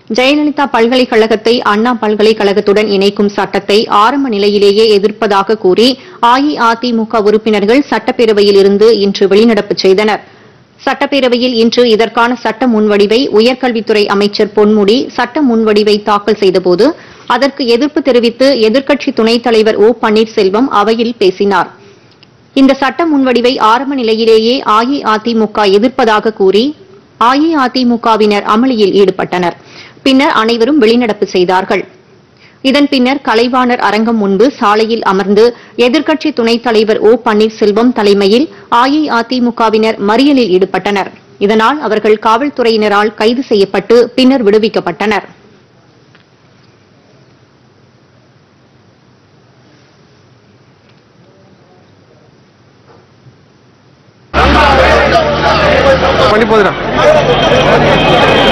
ஜெயலலிதா பல்கலைக்கழகத்தை அண்ணா பல்கலைக்கழகத்துடன் இணைக்கும் சட்டத்தை ஆரம்ப நிலையிலேயே எதிர்ப்பதாக கூறி அஇஅதிமுக உறுப்பினர்கள் சட்டப்பேரவையில் இருந்து இன்று வெளிநடப்பு செய்தனர் சட்டப்பேரவையில் இன்று இதற்கான சட்ட முன்வடிவை உயர்கல்வித்துறை அமைச்சர் பொன்முடி சட்ட முன்வடிவை தாக்கல் செய்தபோது அதற்கு எதிர்ப்பு தெரிவித்து எதிர்க்கட்சி துணைத் தலைவர் ஓ பன்னீர்செல்வம் அவையில் பேசினார் இந்த சட்ட முன்வடிவை ஆரம்ப நிலையிலேயே அஇஅதிமுக எதிர்ப்பதாக கூறி அஇஅதிமுகவினர் அமளியில் ஈடுபட்டனர் பின்னர் அனைவரும் வெளிநடப்பு செய்தார்கள் இதன் பின்னர் கலைவாணர் அரங்கம் முன்பு சாலையில் அமர்ந்து எதிர்க்கட்சி துணைத் தலைவர் ஓ பன்னீர்செல்வம் தலைமையில் அஇஅதிமுகவினர் மறியலில் ஈடுபட்டனர் இதனால் அவர்கள் காவல்துறையினரால் கைது செய்யப்பட்டு பின்னர் விடுவிக்கப்பட்டனர் பண்ணி போதுடா